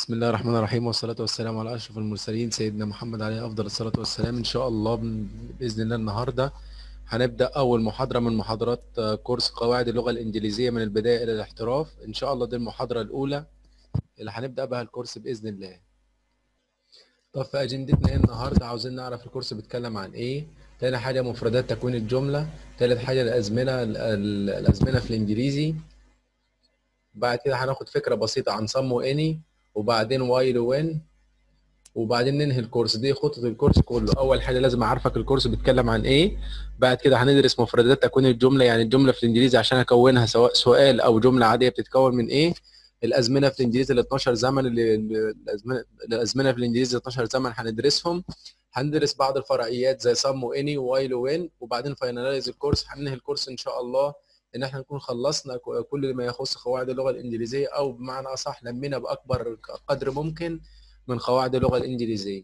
بسم الله الرحمن الرحيم والصلاة والسلام على أشرف المرسلين سيدنا محمد عليه أفضل الصلاة والسلام إن شاء الله بن- بإذن الله النهاردة هنبدأ أول محاضرة من محاضرات آه، كورس قواعد اللغة الإنجليزية من البداية إلى الاحتراف إن شاء الله دي المحاضرة الأولى اللي هنبدأ بها الكورس بإذن الله طب في أجندتنا إيه النهاردة عاوزين نعرف الكورس بيتكلم عن إيه تاني حاجة مفردات تكوين الجملة تالت حاجة الأزمنة ال- ال- الأزمنة في الإنجليزي بعد كده هناخد فكرة بسيطة عن صم واني وبعدين وايل وين وبعدين ننهي الكورس دي خطة الكورس كله أول حاجة لازم أعرفك الكورس بيتكلم عن إيه بعد كده هندرس مفردات تكوين الجملة يعني الجملة في الإنجليزي عشان أكونها سواء سؤال أو جملة عادية بتتكون من إيه الأزمنة في الإنجليزي ال 12 زمن اللي اللي- الأزمنة الأزمنة في الإنجليزي 12 زمن هندرسهم هندرس بعض الفرعيات زي صم واني ووايل وين وبعدين فاينلايز الكورس هننهي الكورس إن شاء الله ان احنا نكون خلصنا ك- كل ما يخص قواعد اللغه الانجليزيه او بمعنى اصح لمينا باكبر قدر ممكن من قواعد اللغه الانجليزيه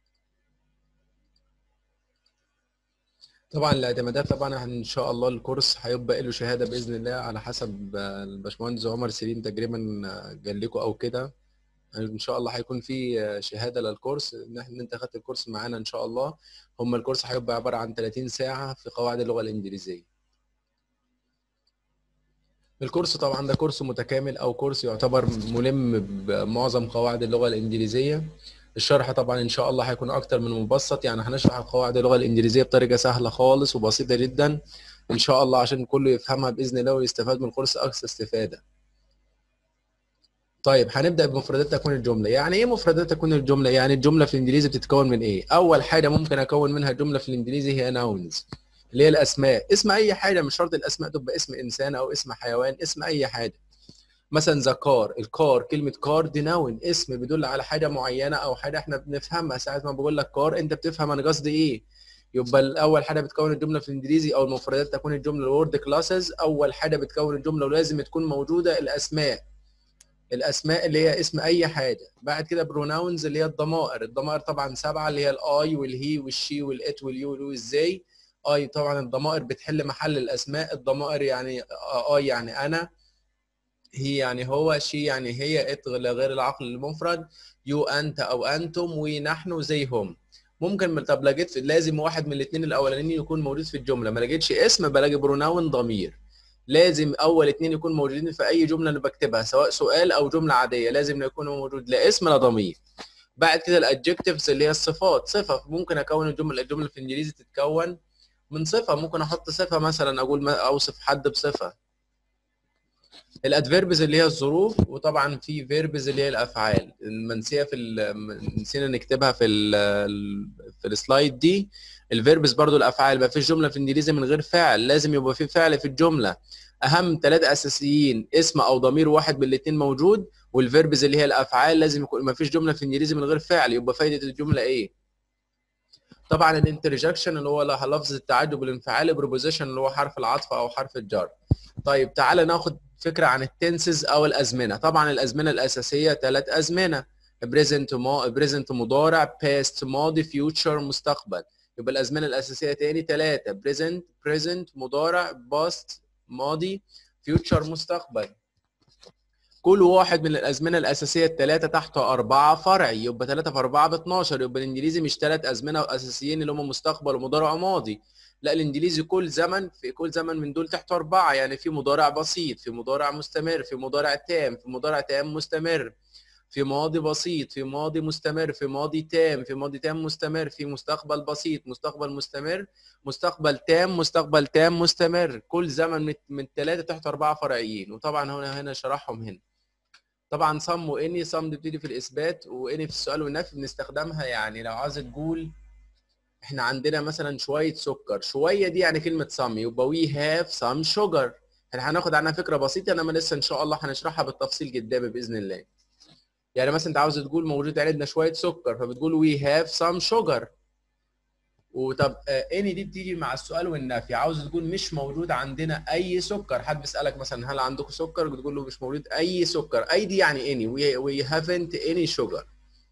طبعا الاعتمادات طبعا ان شاء الله الكورس هيبقى له شهاده باذن الله على حسب آه، الباشمهندس عمر سليم تقريبا آه، قال لكم او كده ان شاء الله هيكون في آه، شهاده للكورس ان احنا إن انت خدت الكورس معانا ان شاء الله هم الكورس هيبقى عباره عن 30 ساعه في قواعد اللغه الانجليزيه الكورس طبعا ده كورس متكامل او كورس يعتبر ملم بمعظم قواعد اللغه الانجليزيه الشرح طبعا ان شاء الله هيكون اكتر من مبسط يعني هنشرح قواعد اللغه الانجليزيه بطريقه سهله خالص وبسيطه جدا ان شاء الله عشان كله يفهمها باذن الله ويستفاد من الكورس اقصى استفاده طيب هنبدا بمفردات تكوين الجمله يعني ايه مفردات تكوين الجمله يعني الجمله في الانجليزي بتتكون من ايه اول حاجه ممكن اكون منها جمله في الانجليزي هي ناونز اللي هي الاسماء اسم اي حاجه مش شرط الاسماء تبقى اسم انسان او اسم حيوان اسم اي حاجه مثلا ذا كار الكار كلمه كار دي ناون اسم بيدل على حاجه معينه او حاجه احنا بنفهمها ساعه ما بقول لك كار انت بتفهم انا قصدي ايه يبقى الاول حاجه بتكون الجمله في الانجليزي او المفردات تكون الجمله الورد كلاسز اول حاجه بتكون الجمله ولازم تكون موجوده الاسماء الاسماء اللي هي اسم اي حاجه بعد كده بروناونز اللي هي الضمائر الضمائر طبعا سبعه اللي هي الاي والهي والشي والات واليو والزي اي طبعا الضمائر بتحل محل الاسماء الضمائر يعني اي يعني انا هي يعني هو شي يعني هي ات غير العقل المفرد يو انت او انتم ونحن زي هم ممكن طب لقيت في لازم واحد من الاثنين الاولانيين يكون موجود في الجمله ما لقيتش اسم بلاقي بروناون ضمير لازم اول اتنين يكون موجودين في اي جمله انا بكتبها سواء سؤال او جمله عاديه لازم يكون موجود لا اسم لا ضمير بعد كده الادجكتيفز اللي هي الصفات صفه ممكن اكون الجمله الجمله في الانجليزي تتكون من صفه ممكن احط صفه مثلا اقول ما- اوصف حد بصفه الادفيربز اللي هي الظروف وطبعا في فيربز اللي هي الافعال المنسيه في ال- نسينا نكتبها في ال في السلايد دي الفيربز برضو الافعال ما فيش جمله في الانجليزي من غير فاعل لازم يبقى في فعل في الجمله اهم ثلاثه اساسيين اسم او ضمير واحد من الاثنين موجود والفيربز اللي هي الافعال لازم يكون ما فيش جمله في الانجليزي من غير فعل يبقى فايده الجمله ايه طبعا الانترجكشن اللي هو لفظ التعجب الانفعالي بروبوزيشن اللي هو حرف العطف او حرف الجر طيب تعالى ناخد فكره عن التنسز او الازمنه طبعا الازمنه الاساسيه ثلاث ازمنه بريزنت مو بريزنت مضارع باست ماضي فيوتشر مستقبل يبقى الازمنه الاساسيه تاني ثلاثه بريزنت بريزنت مضارع باست ماضي فيوتشر مستقبل كل واحد من الازمنه الاساسيه الثلاثه تحته اربعه فرعي يبقى 3 في 4 ب 12 يبقى الانجليزي مش ثلاث ازمنه اساسيين اللي هم مستقبل ومضارع وماضي لا الانجليزي كل زمن في كل زمن من دول تحته اربعه يعني في مضارع بسيط في مضارع مستمر في مضارع تام في مضارع تام مستمر في ماضي بسيط في ماضي مستمر في ماضي تام في ماضي تام مستمر في مستقبل بسيط مستقبل مستمر مستقبل تام مستقبل تام مستمر كل زمن من من ثلاثه تحت اربعه فرعيين وطبعا هنا هنا شرحهم هنا طبعا صم واني صم دي بتيجي في الاثبات واني في السؤال والنفي بنستخدمها يعني لو عايز تقول احنا عندنا مثلا شويه سكر شويه دي يعني كلمه صم يبقى وي هاف سم شوجر احنا هناخد عنها فكره بسيطه انما لسه ان شاء الله هنشرحها بالتفصيل قدامي باذن الله يعني مثلا انت عاوز تقول موجود عندنا شويه سكر فبتقول وي هاف سم شوجر وطب اني دي بتيجي مع السؤال والنفي عاوز تقول مش موجود عندنا اي سكر حد بيسالك مثلا هل عندكم سكر بتقول له مش موجود اي سكر اي دي يعني اني وي هافنت اني شوجر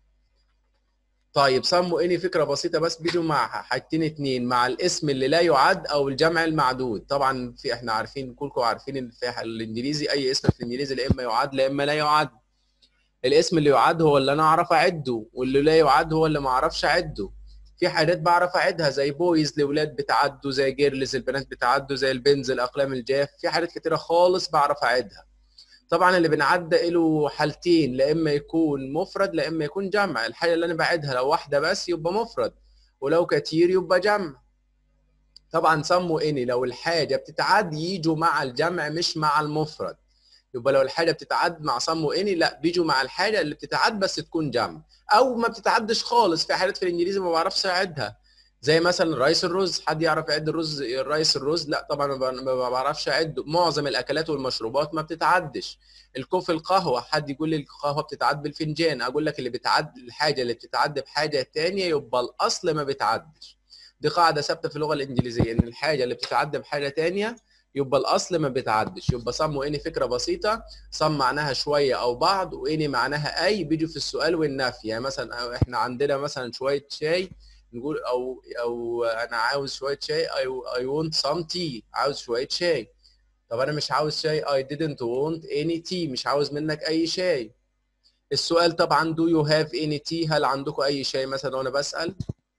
طيب صم واني فكره بسيطه بس بيجوا مع حاجتين اتنين مع الاسم اللي لا يعد او الجمع المعدود طبعا في احنا عارفين كلكم عارفين ان في الانجليزي اي اسم في الانجليزي لا اما يعد لا اما لا يعد الاسم اللي يعد هو اللي انا اعرف اعده واللي لا يعد هو اللي ما اعرفش اعده في حاجات بعرف اعدها زي بويز لاولاد بتعدوا زي جيرلز البنات بتعدوا زي البنز الاقلام الجاف في حاجات كتيره خالص بعرف اعدها طبعا اللي بنعد له حالتين لا اما يكون مفرد لا اما يكون جمع الحاجه اللي انا بعدها لو واحده بس يبقى مفرد ولو كتير يبقى جمع طبعا سموا اني لو الحاجه بتتعد يجوا مع الجمع مش مع المفرد يبقى لو الحاجه بتتعد مع صم واني لا بيجوا مع الحاجه اللي بتتعد بس تكون جمع او ما بتتعدش خالص في حالات في الانجليزي ما بعرفش اعدها زي مثلا رئيس الرز حد يعرف يعد الرز الرئيس الرز لا طبعا ما بعرفش اعده معظم الاكلات والمشروبات ما بتتعدش الكوف القهوه حد يقول لي القهوه بتتعد بالفنجان اقول لك اللي بتعد الحاجه اللي بتتعد بحاجه ثانيه يبقى الاصل ما بتعدش دي قاعده ثابته في اللغه الانجليزيه ان الحاجه اللي بتتعد بحاجه ثانيه يبقى الاصل ما بتعدش يبقى صم واني فكره بسيطه صم معناها شويه او بعض واني معناها اي بيجوا في السؤال والنفي يعني مثلا احنا عندنا مثلا شويه شاي نقول او او انا عاوز شويه شاي اي ونت سام تي عاوز شويه شاي طب انا مش عاوز شاي اي didn't want any tea مش عاوز منك اي شاي السؤال طبعا do you have any tea هل عندكم اي شاي مثلا وانا بسال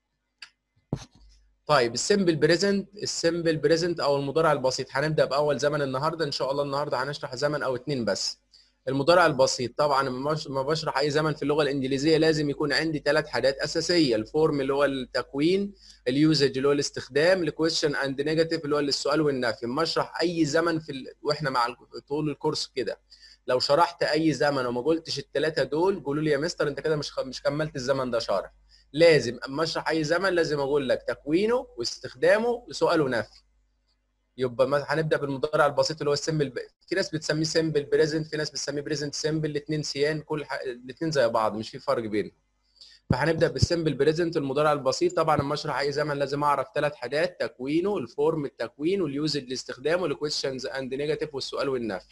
طيب السمبل بريزنت السمبل بريزنت او المضارع البسيط هنبدا باول زمن النهارده ان شاء الله النهارده هنشرح زمن او اتنين بس المضارع البسيط طبعا ما بشرح اي زمن في اللغه الانجليزيه لازم يكون عندي ثلاث حاجات اساسيه الفورم اللي هو التكوين اليوزج اللي هو الاستخدام الكويشن اند نيجاتيف اللي هو السؤال والنفي ما اشرح اي زمن في ال... واحنا مع طول الكورس كده لو شرحت اي زمن وما قلتش الثلاثه دول قولوا لي يا مستر انت كده مش مش كملت الزمن ده شرح لازم اما اشرح اي زمن لازم اقول لك تكوينه واستخدامه وسؤال ونفي يبقى هنبدا بالمضارع البسيط اللي هو السمبل ب... في ناس بتسميه سمبل بريزنت في ناس بتسميه بريزنت سمبل الاثنين سيان كل ح... الاثنين زي بعض مش في فرق بينهم فهنبدا بالسمبل بريزنت المضارع البسيط طبعا لما اشرح اي زمن لازم اعرف ثلاث حاجات تكوينه الفورم التكوين واليوزج الاستخدام الكويشنز اند نيجاتيف والسؤال والنفي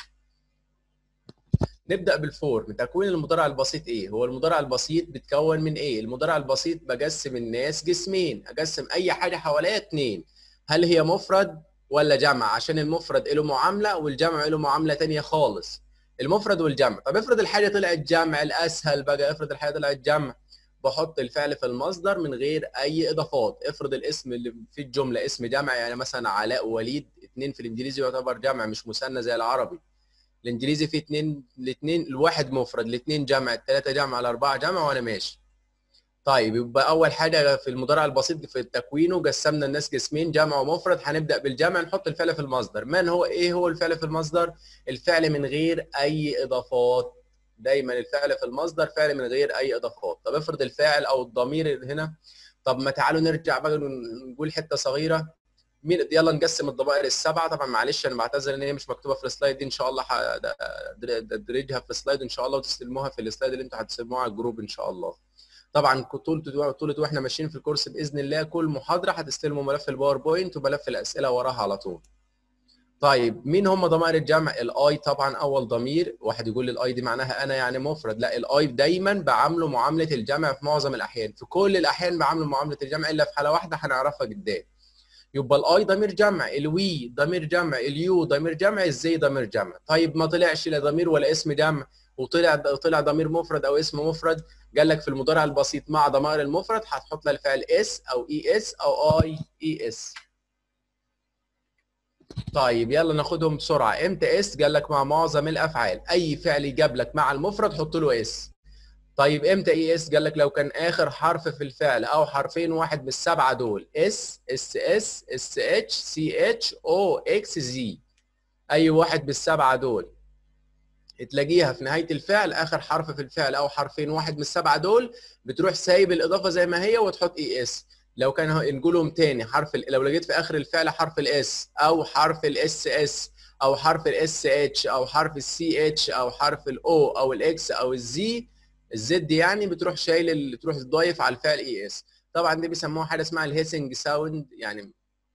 نبدا بالفورم تكوين المضارع البسيط ايه هو المضارع البسيط بيتكون من ايه المضارع البسيط بقسم الناس جسمين اقسم اي حاجه حواليها اثنين هل هي مفرد ولا جمع عشان المفرد له معامله والجمع له معامله ثانيه خالص المفرد والجمع طب افرض الحاجه طلعت جمع الاسهل بقى افرض الحاجه طلعت جمع بحط الفعل في المصدر من غير اي اضافات افرض الاسم اللي في الجمله اسم جمع يعني مثلا علاء ووليد اثنين في الانجليزي يعتبر جمع مش مثنى زي العربي الانجليزي فيه اثنين الاثنين الواحد مفرد الاثنين جمع الثلاثه جمع الاربعه جمع وانا ماشي طيب يبقى اول حاجه في المضارع البسيط في تكوينه قسمنا الناس قسمين جمع ومفرد هنبدا بالجمع نحط الفعل في المصدر من هو ايه هو الفعل في المصدر الفعل من غير اي اضافات دايما الفعل في المصدر فعل من غير اي اضافات طب افرض الفاعل او الضمير هنا طب ما تعالوا نرجع بقى نقول حته صغيره مين يلا نقسم الضمائر السبعه طبعا معلش انا بعتذر ان هي مش مكتوبه في السلايد دي ان شاء الله هدرجها في السلايد ان شاء الله وتستلموها في السلايد اللي انتوا هتستلموها على الجروب ان شاء الله طبعا طول طول واحنا ماشيين في الكورس باذن الله كل محاضره هتستلموا ملف الباوربوينت وملف الاسئله وراها على طول طيب مين هم ضمائر الجمع الاي طبعا اول ضمير واحد يقول لي الاي دي معناها انا يعني مفرد لا الاي دايما بعامله معامله الجمع في معظم الاحيان في كل الاحيان بعامله معامله الجمع الا في حاله واحده هنعرفها قدام يبقى الاي ضمير جمع الوي ضمير جمع اليو ضمير جمع ازاي ضمير جمع طيب ما طلعش لا ضمير ولا اسم جمع وطلع طلع ضمير مفرد او اسم مفرد قال لك في المضارع البسيط مع ضمائر المفرد هتحط لها الفعل اس او اي اس او اي اي اس طيب يلا ناخدهم بسرعه امتى اس قال لك مع معظم الافعال اي فعل يجاب لك مع المفرد حط له اس طيب امتى اي اس قال لك لو كان اخر حرف في الفعل او حرفين واحد من السبعه دول اس اس اس اس اتش سي اتش او اكس زي اي واحد بالسبعه دول تلاقيها في نهايه الفعل اخر حرف في الفعل او حرفين واحد من السبعه دول بتروح سايب الاضافه زي ما هي وتحط اي اس لو كان نقولهم تاني حرف لو لقيت في اخر الفعل حرف الاس او حرف الاس اس او حرف الاس اتش او حرف السي اتش او حرف الاو او الاكس او الزي الزد يعني بتروح شايل بتروح تضايف على الفعل اي اس طبعا دي بيسموها حاجه اسمها الهيسنج ساوند يعني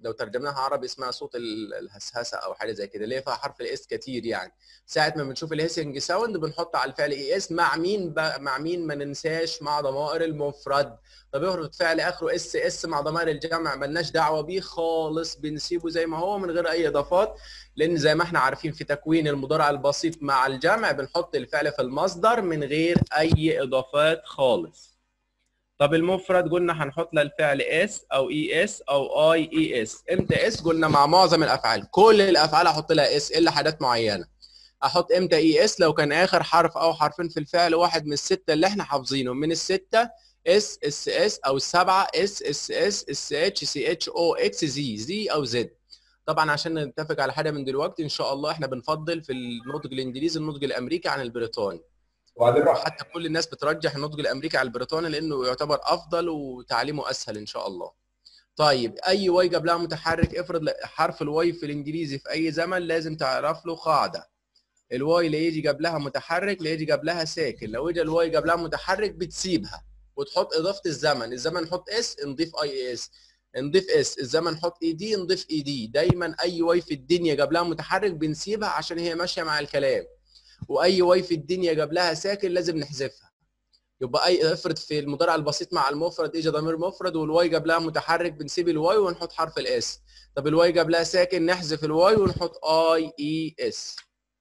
لو ترجمناها عربي اسمها صوت الهسهسه او حاجه زي كده اللي هي فيها حرف الاس كتير يعني ساعه ما بنشوف الهيسنج ساوند بنحط على الفعل اي اس مع مين مع مين ما ننساش مع ضمائر المفرد طب افرض فعل اخره اس اس مع ضمائر الجمع ملناش دعوه بيه خالص بنسيبه زي ما هو من غير اي اضافات لان زي ما احنا عارفين في تكوين المضارع البسيط مع الجمع بنحط الفعل في المصدر من غير اي اضافات خالص طب المفرد قلنا هنحط لها الفعل اس او اي اس او اي اي اس امتى اس قلنا مع معظم الافعال كل الافعال احط لها اس الا حاجات معينه احط امتى اي اس لو كان اخر حرف او حرفين في الفعل واحد من السته اللي احنا حافظينهم من السته اس اس اس او السبعه اس اس اس اس اتش سي اتش او اكس زي زي او زد طبعا عشان نتفق على حاجه من دلوقتي ان شاء الله احنا بنفضل في النطق الانجليزي النطق الامريكي عن البريطاني حتى كل الناس بترجح النطق الامريكي على البريطاني لانه يعتبر افضل وتعليمه اسهل ان شاء الله طيب اي واي قبلها متحرك افرض حرف الواي في الانجليزي في اي زمن لازم تعرف له قاعده الواي اللي يجي قبلها متحرك اللي يجي قبلها ساكن لو اجى الواي قبلها متحرك بتسيبها وتحط اضافه الزمن الزمن نحط اس نضيف اي اس نضيف اس الزمن نحط اي دي نضيف اي دي دايما اي واي في الدنيا قبلها متحرك بنسيبها عشان هي ماشيه مع الكلام واي واي في الدنيا قبلها ساكن لازم نحذفها يبقى اي افرض في المضارع البسيط مع المفرد اجى ضمير مفرد والواي قبلها متحرك بنسيب الواي ونحط حرف الاس طب الواي قبلها ساكن نحذف الواي ونحط اي اي اس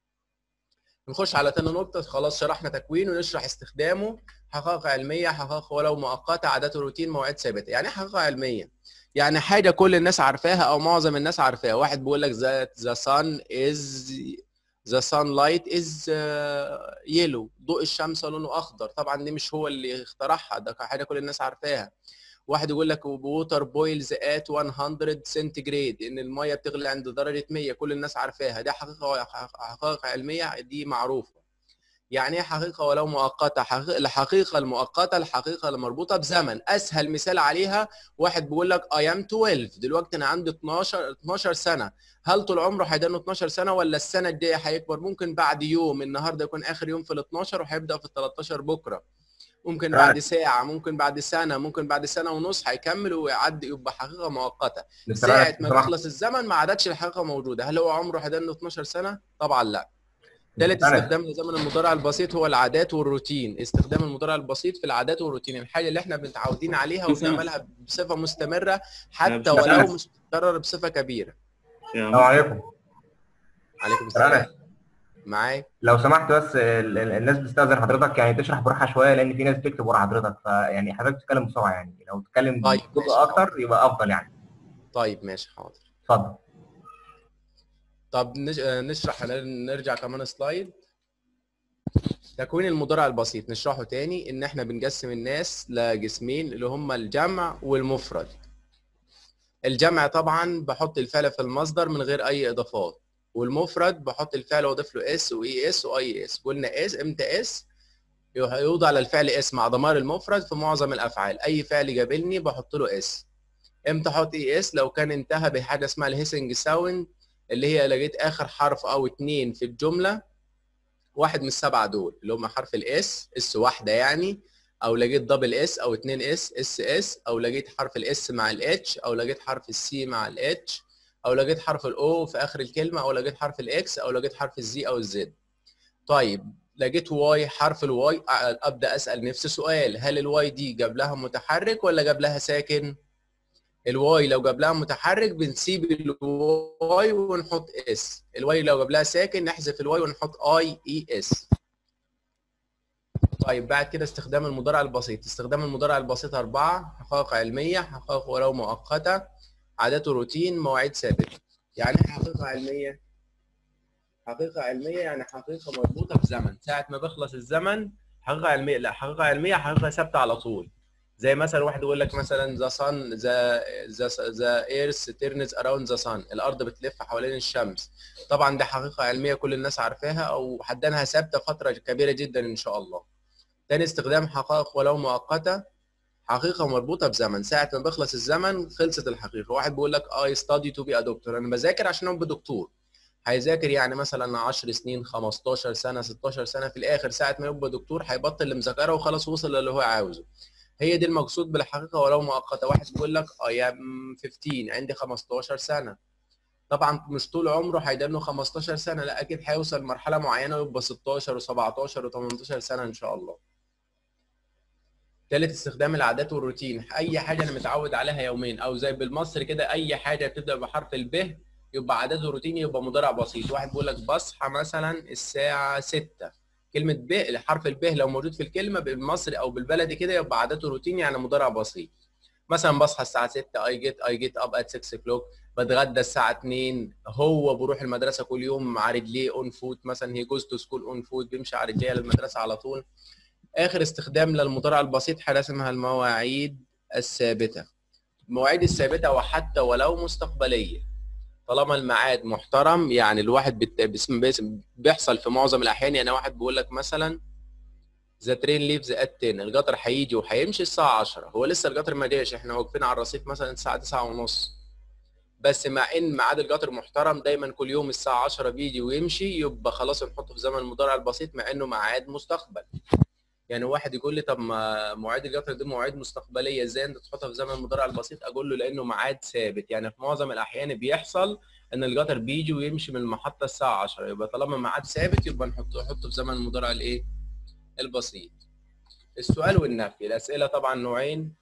نخش على تاني نقطة خلاص شرحنا تكوين ونشرح استخدامه حقائق علمية حقائق ولو مؤقتة عادات روتين مواعيد ثابتة يعني ايه حقائق علمية يعني حاجة كل الناس عارفاها أو معظم الناس عارفاها واحد بيقول لك ذا sun is the sunlight is yellow ضوء الشمس لونه اخضر طبعا دي مش هو اللي اخترعها ده حاجه كل الناس عارفاها واحد يقول لك ووتر بويلز ات 100 سنتيجريد ان الميه بتغلي عند درجه 100 كل الناس عارفاها دي حقيقه حقائق علميه دي معروفه يعني ايه حقيقه ولو مؤقته حقيقة الحقيقه المؤقته الحقيقه المربوطه بزمن اسهل مثال عليها واحد بيقول لك اي ام 12 دلوقتي انا عندي 12 12 سنه هل طول عمره هيدانه 12 سنه ولا السنه الجايه هيكبر ممكن بعد يوم النهارده يكون اخر يوم في ال 12 وهيبدا في ال 13 بكره ممكن بعد ساعه ممكن بعد سنه ممكن بعد سنه ونص هيكمل ويعدي يبقى حقيقه مؤقته ساعه ما بيخلص الزمن ما عادتش الحقيقه موجوده هل هو عمره هيدانه 12 سنه طبعا لا ثالث استخدام لزمن المضارع البسيط هو العادات والروتين استخدام المضارع البسيط في العادات والروتين الحاجه اللي احنا متعودين عليها وبنعملها بصفه مستمره حتى ولو مش بتتكرر بصفه كبيره السلام عليكم عليكم السلام معاك لو سمحت بس الناس بتستاذن حضرتك يعني تشرح براحه شويه لان في ناس بتكتب ورا حضرتك فيعني حضرتك تتكلم بسرعه يعني لو تتكلم طيب اكتر يبقى افضل يعني طيب ماشي حاضر اتفضل طب نشرح نرجع كمان سلايد تكوين المضارع البسيط نشرحه تاني ان احنا بنقسم الناس لجسمين اللي هما الجمع والمفرد الجمع طبعا بحط الفعل في المصدر من غير اي اضافات والمفرد بحط الفعل واضيف له اس واي اس واي اس قلنا اس امتى اس يوضع للفعل اس مع ضمائر المفرد في معظم الافعال اي فعل جابلني بحط له اس امتى احط اي اس لو كان انتهى بحاجه اسمها الهيسنج ساوند اللي هي لقيت اخر حرف او اتنين في الجمله واحد من السبعه دول اللي هم حرف الاس اس واحده يعني او لقيت دبل اس او اتنين اس اس اس او لقيت حرف الاس مع الاتش او لقيت حرف السي مع الاتش او لقيت حرف الاو في اخر الكلمه او لقيت حرف الاكس او لقيت حرف الزي او الزد طيب لقيت واي حرف الواي ابدا اسال نفس السؤال هل الواي دي جاب لها متحرك ولا جاب لها ساكن الواي لو جاب لها متحرك بنسيب الواي ونحط اس الواي لو جاب لها ساكن نحذف الواي ونحط اي اي اس طيب بعد كده استخدام المضارع البسيط استخدام المضارع البسيط أربعة حقائق علمية حقائق ولو مؤقتة عادات روتين مواعيد ثابتة يعني ايه حقيقة علمية حقيقة علمية يعني حقيقة مربوطة بزمن ساعة ما بيخلص الزمن حقيقة علمية لا حقيقة علمية حقيقة ثابتة على طول زي مثلا واحد يقول لك مثلا ذا صن ذا ذا ذا ايرث تيرنز اراوند ذا صن الارض بتلف حوالين الشمس طبعا دي حقيقه علميه كل الناس عارفاها او حدانها ثابته فتره كبيره جدا ان شاء الله تاني استخدام حقائق ولو مؤقته حقيقه مربوطه بزمن ساعه ما بيخلص الزمن خلصت الحقيقه واحد بيقول لك اي ستادي تو بي ا دكتور انا بذاكر عشان ابقى دكتور هيذاكر يعني مثلا 10 سنين 15 سنه 16 سنه في الاخر ساعه ما يبقى دكتور هيبطل اللي مذاكره وخلاص وصل للي هو عاوزه هي دي المقصود بالحقيقه ولو مؤقته واحد بيقول لك اي ام 15 عندي 15 سنه طبعا مش طول عمره هيدنه 15 سنه لا اكيد هيوصل لمرحله معينه ويبقى 16 و17 و18 سنه ان شاء الله ثالث استخدام العادات والروتين اي حاجه انا متعود عليها يومين او زي بالمصري كده اي حاجه بتبدا بحرف الب يبقى عادات وروتين يبقى مضارع بسيط واحد بيقول لك بصحى مثلا الساعه 6 كلمه ب حرف الب لو موجود في الكلمه بالمصري او بالبلدي كده يبقى عادات وروتين يعني مضارع بسيط مثلا بصحى الساعه 6 اي جيت اي جيت اب ات 6 كلوك بتغدى الساعه 2 هو بيروح المدرسه كل يوم على رجليه اون فوت مثلا هي جوز تو سكول اون فوت بيمشي على رجليه للمدرسه على طول اخر استخدام للمضارع البسيط حاجه اسمها المواعيد الثابته المواعيد الثابته وحتى ولو مستقبليه طالما الميعاد محترم يعني الواحد بت... باسم باسم بيحصل في معظم الاحيان يعني واحد بيقول لك مثلا ذا ترين ليفز ات 10 القطر هيجي وهيمشي الساعه 10 هو لسه القطر ما جاش احنا واقفين على الرصيف مثلا الساعه 9 ونص بس مع ان ميعاد القطر محترم دايما كل يوم الساعه 10 بيجي ويمشي يبقى خلاص نحطه في زمن المضارع البسيط مع انه ميعاد مستقبل يعني واحد يقول لي طب ما مواعيد القطر دي مواعيد مستقبليه ازاي انت تحطها في زمن المضارع البسيط اقول له لانه ميعاد ثابت يعني في معظم الاحيان بيحصل ان القطر بيجي ويمشي من المحطه الساعه 10 يبقى طالما ميعاد ثابت يبقى نحطه نحطه في زمن المضارع الايه البسيط السؤال والنفي الاسئله طبعا نوعين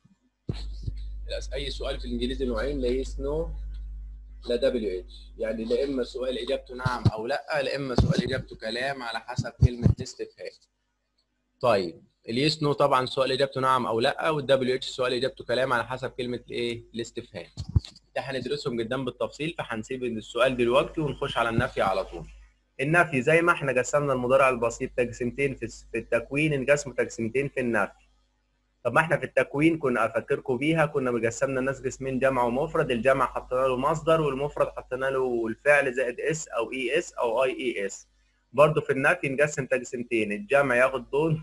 اي سؤال في الانجليزي نوعين لا يس نو لا دبليو اتش يعني لا اما سؤال اجابته نعم او لا لا اما سؤال اجابته كلام على حسب كلمه استفهام طيب اليس نو طبعا سؤال اجابته نعم او لا والدبليو اتش سؤال اجابته كلام على حسب كلمه الايه الاستفهام ده هندرسهم جدا بالتفصيل فهنسيب السؤال دلوقتي ونخش على النفي على طول النفي زي ما احنا قسمنا المضارع البسيط تقسيمتين في في التكوين انقسموا تقسيمتين في النفي طب ما احنا في التكوين كنا افكركم بيها كنا مقسمنا الناس قسمين جمع ومفرد الجمع حطينا له مصدر والمفرد حطينا له الفعل زائد اس او اي اس او اي اي اس برضه في النفي نقسم تقسيمتين الجمع ياخد دون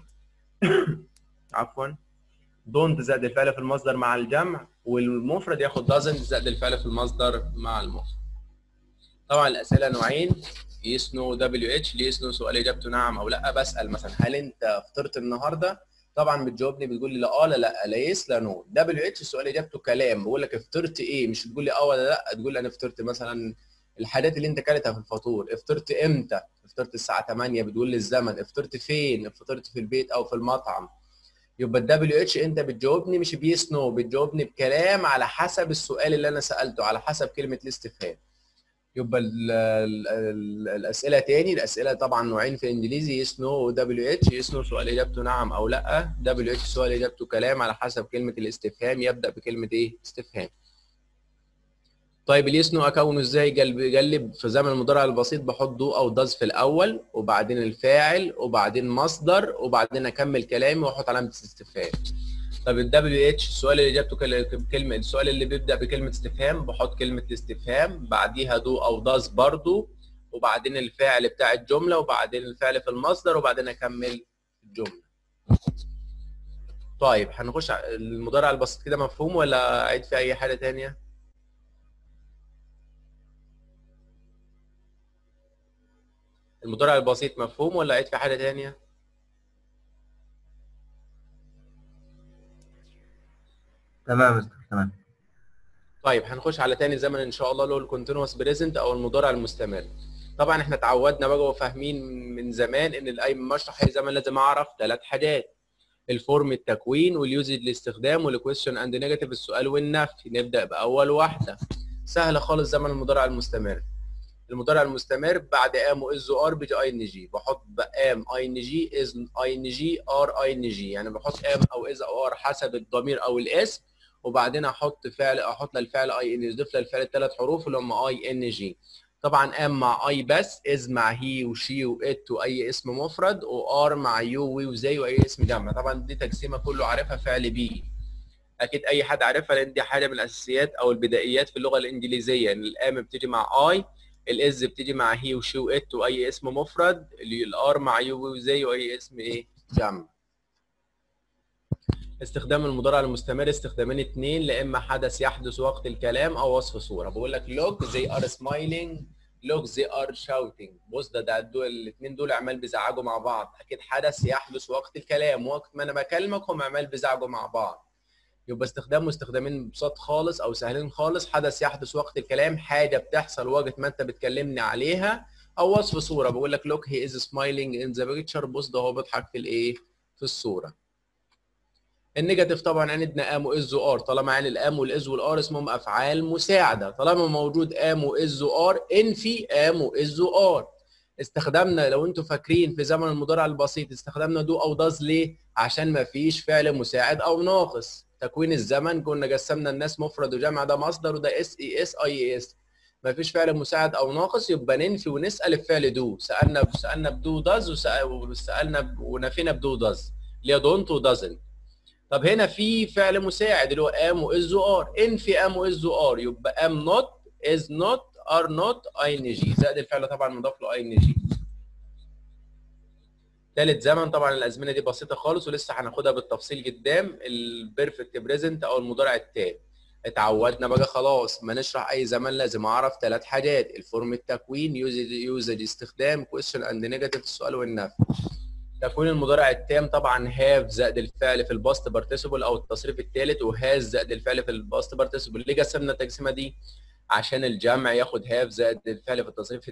عفوا دونت زائد الفعل في المصدر مع الجمع والمفرد ياخد دازنت زائد الفعل في المصدر مع المفرد طبعا الاسئله نوعين يس نو دبليو اتش يس نو سؤال اجابته نعم او لا بسال مثلا هل انت فطرت النهارده طبعا بتجاوبني بتقول لي لا اه لا لا لا يس لا نو دبليو اتش السؤال اجابته كلام بقول لك فطرت ايه مش تقول لي اه ولا لا تقول لي انا فطرت مثلا الحاجات اللي انت كلتها في الفطور افطرت امتى افطرت الساعه 8 بتقول لي الزمن افطرت فين افطرت في البيت او في المطعم يبقى الدبليو اتش انت بتجاوبني مش بيس نو بتجاوبني بكلام على حسب السؤال اللي انا سالته على حسب كلمه الاستفهام يبقى ال ال ال الاسئله تاني الاسئله طبعا نوعين في الانجليزي يس نو ودبليو اتش يس نو سؤال اجابته نعم او لا دبليو اتش سؤال اجابته كلام على حسب كلمه الاستفهام يبدا بكلمه ايه استفهام طيب اليس نو اكونه ازاي جلب في زمن المضارع البسيط بحط دو او داز في الاول وبعدين الفاعل وبعدين مصدر وبعدين اكمل كلامي واحط علامه استفهام طب الدبليو اتش السؤال اللي اجابته بكلمه السؤال اللي بيبدا بكلمه استفهام بحط كلمه الاستفهام بعديها دو او داز برضو وبعدين الفاعل بتاع الجمله وبعدين الفعل في المصدر وبعدين اكمل الجمله طيب هنخش المضارع البسيط كده مفهوم ولا اعيد في اي حاجه ثانيه المضارع البسيط مفهوم ولا اعيد في حاجه ثانيه تمام يا مستر تمام طيب هنخش على تاني زمن ان شاء الله اللي هو الكونتينوس بريزنت او المضارع المستمر طبعا احنا اتعودنا بقى وفاهمين من زمان ان الاي مشرح اي زمن لازم اعرف ثلاث حاجات الفورم التكوين واليوزج الاستخدام والكويستشن اند نيجاتيف السؤال والنفي نبدا باول واحده سهله خالص زمن المضارع المستمر المضارع المستمر بعد ام واز ار بيجي اي ان جي بحط ام اي ان جي از اي ان جي ار اي ان جي يعني بحط ام او از او ار حسب الضمير او الاسم وبعدين احط فعل احط للفعل اي ان يضيف للفعل الثلاث حروف اللي هم اي ان جي طبعا ام مع اي بس از مع هي وشي وات واي اسم مفرد وار مع يو وي وزي واي اسم جمع طبعا دي تقسيمه كله عارفها فعل بي اكيد اي حد عارفها لان دي حاجه من الاساسيات او البدائيات في اللغه الانجليزيه ان الام بتيجي مع اي الاز بتيجي مع هي وشي وات واي اسم مفرد الار مع يو وي وزي واي اسم ايه جمع استخدام المضارع المستمر استخدامين اثنين لا اما حدث يحدث وقت الكلام او وصف صوره بقول لك look they are smiling look they are shouting بص ده ده دول الاثنين دول عمال بيزعجوا مع بعض اكيد حدث يحدث وقت الكلام وقت ما انا بكلمك هم عمال بيزعجوا مع بعض يبقى استخدامه استخدامين بساط خالص او سهلين خالص حدث يحدث وقت الكلام حاجه بتحصل وقت ما انت بتكلمني عليها او وصف صوره بقول لك لوك هي از سمايلينج ان ذا بيكتشر بص ده هو بيضحك في الايه في الصوره النيجاتيف طبعا عندنا ام واز وار طالما عن الام والاز والار اسمهم افعال مساعده طالما موجود ام واز وار انفي ام واز وار استخدمنا لو انتم فاكرين في زمن المضارع البسيط استخدمنا دو او داز ليه عشان ما فيش فعل مساعد او ناقص تكوين الزمن كنا قسمنا الناس مفرد وجمع ده مصدر وده اس اي اس اي اس ما فيش فعل مساعد او ناقص يبقى ننفي ونسال الفعل دو سالنا سالنا بدو داز وسالنا ونفينا بدو داز اللي هي دونت ودازنت طب هنا في فعل مساعد اللي هو ام واز وار انفي ام واز وار يبقى ام نوت از نوت ار نوت اي ان جي زائد الفعل طبعا مضاف له اي ان جي ثالث زمن طبعا الازمنه دي بسيطه خالص ولسه هناخدها بالتفصيل قدام البيرفكت بريزنت او المضارع التام اتعودنا بقى خلاص ما نشرح اي زمن لازم اعرف ثلاث حاجات الفورم التكوين يوزج يوزج استخدام كويشن اند نيجاتيف السؤال والنفي تكوين المضارع التام طبعا هاف زائد الفعل في الباست بارتيسيبل او التصريف الثالث وهاز زائد الفعل في الباست بارتيسيبل ليه قسمنا التقسيمه دي عشان الجمع ياخد هاف زائد الفعل في التصريف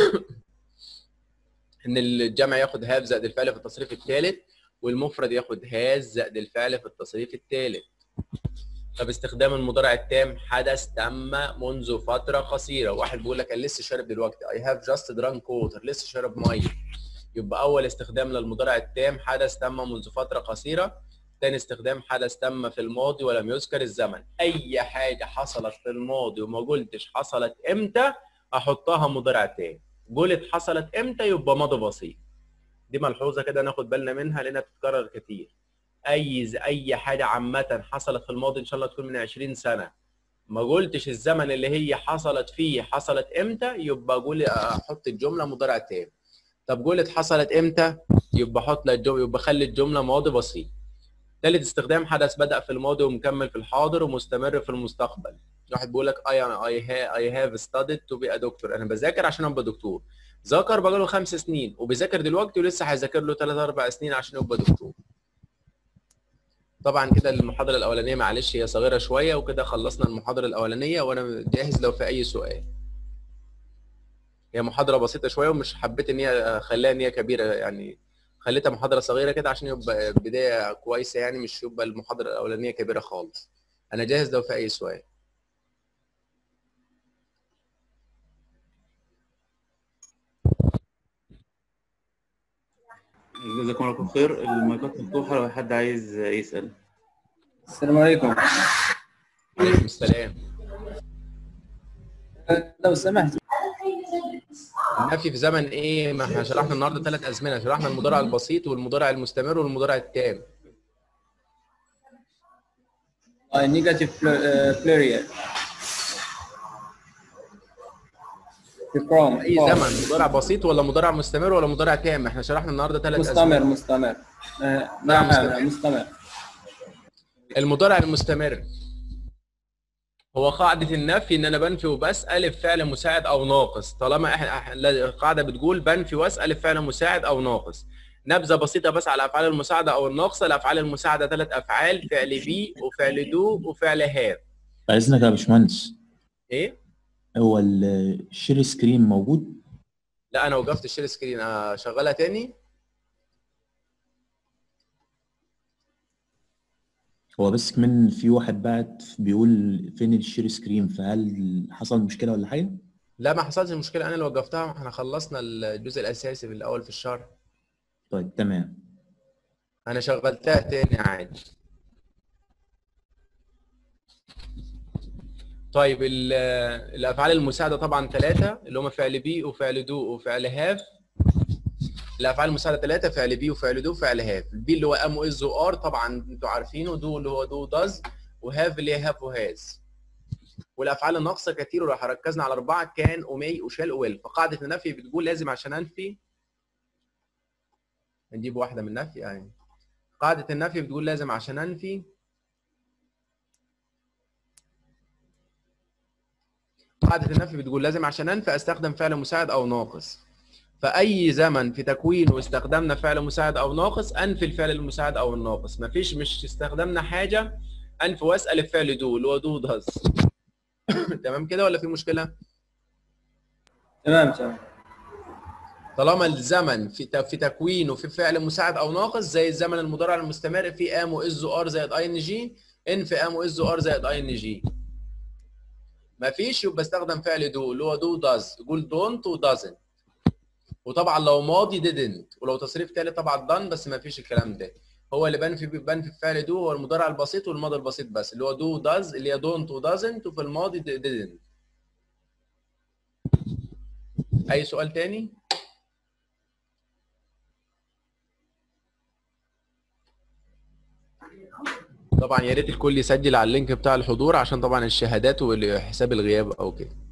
ان الجمع ياخد هاف زائد الفعل في التصريف الثالث والمفرد ياخد هاز زائد الفعل في التصريف الثالث طب استخدام المضارع التام حدث تم منذ فتره قصيره واحد بيقول لك انا لسه شارب دلوقتي اي هاف جاست درانك ووتر لسه شارب ميه يبقى اول استخدام للمضارع التام حدث تم منذ فتره قصيره ثاني استخدام حدث تم في الماضي ولم يذكر الزمن اي حاجه حصلت في الماضي وما قلتش حصلت امتى احطها مضارع تام قلت حصلت امتى يبقى ماضي بسيط دي ملحوظه كده ناخد بالنا منها لانها بتتكرر كتير اي اي حاجه عامه حصلت في الماضي ان شاء الله تكون من 20 سنه ما قلتش الزمن اللي هي حصلت فيه حصلت امتى يبقى قول احط الجمله مضارع تام طب قلت حصلت امتى يبقى حط لها الجمله يبقى خلي الجمله ماضي بسيط ثالث استخدام حدث بدأ في الماضي ومكمل في الحاضر ومستمر في المستقبل واحد بيقول لك I I I have studied to be a doctor انا بذاكر عشان ابقى دكتور ذاكر بقى له خمس سنين وبيذاكر دلوقتي ولسه هيذاكر له ثلاث اربع سنين عشان يبقى دكتور طبعا كده المحاضره الاولانيه معلش هي صغيره شويه وكده خلصنا المحاضره الاولانيه وانا جاهز لو في اي سؤال هي محاضره بسيطه شويه ومش حبيت ان هي اخليها ان هي كبيره يعني خليتها محاضره صغيره كده عشان يبقى بدايه كويسه يعني مش يبقى المحاضره الاولانيه كبيره خالص انا جاهز لو في اي سؤال جزاكم الله خير المايكات مفتوحة لو حد عايز يسأل السلام عليكم عليكم السلام لو سمحت النفي في زمن ايه ما احنا شرحنا النهارده ثلاث ازمنه شرحنا المضارع البسيط والمضارع المستمر والمضارع التام نيجاتيف بلوريال فروم اي زمن مضارع بسيط ولا مضارع مستمر ولا مضارع تام احنا شرحنا النهارده ثلاث مستمر مستمر آه، نعم، نعم مستمر. مستمر المضارع المستمر هو قاعدة النفي ان انا بنفي وبسأل الفعل مساعد او ناقص طالما احنا إحنا- القاعدة بتقول بنفي واسأل الفعل مساعد او ناقص نبذة بسيطة بس على الافعال المساعدة او الناقصة الافعال المساعدة ثلاث افعال فعل بي وفعل دو وفعل هاف عايزنك يا باشمهندس ايه هو ال- الشير سكرين موجود لا انا وقفت الشير سكرين اشغلها تاني هو بس كمان في واحد بعت بيقول فين الشير سكرين فهل حصل مشكلة ولا حاجة؟ لا ما حصلش مشكلة انا اللي وقفتها احنا خلصنا الجزء الاساسي في الاول في الشرح طيب تمام انا شغلتها تاني عادي طيب ال- الافعال المساعده طبعا ثلاثه اللي هم فعل بي وفعل دو وفعل هاف الافعال المساعده ثلاثه فعل بي وفعل دو وفعل هاف البي اللي هو ام واز وار طبعا انتوا عارفينه دو اللي هو دو داز وهاف اللي هي هاف وهاز والافعال الناقصه كتير وراح ركزنا على اربعه كان ومي وشال ويل فقاعده النفي بتقول لازم عشان انفي نجيب واحده من النفي يعني قاعدة النفي بتقول لازم عشان انفي قاعدة النفي بتقول لازم عشان انفي استخدم فعل مساعد او ناقص فاي زمن في تكوين واستخدمنا فعل مساعد او ناقص انفي الفعل المساعد او الناقص مفيش مش استخدمنا حاجة انف واسال الفعل دو اللي هو دو داز تمام كده ولا في مشكله تمام تمام طالما الزمن في ت- في تكوينه في فعل مساعد او ناقص زي الزمن المضارع المستمر في ام واز ار زائد اي ان جي ان في ام واز ار زائد اي ان جي مفيش يبقى استخدم فعل دو اللي هو دو داز يقول دونت ودازنت وطبعا لو ماضي didn't ولو تصريف تالت طبعا done بس مفيش الكلام ده هو اللي بان في بان في الفعل دو هو المضارع البسيط والماضي البسيط بس اللي هو دو داز اللي هي دونت ودازنت وفي الماضي د- didn't اي سؤال تاني طبعا يا ريت الكل يسجل على اللينك بتاع الحضور عشان طبعا الشهادات وحساب الغياب او كده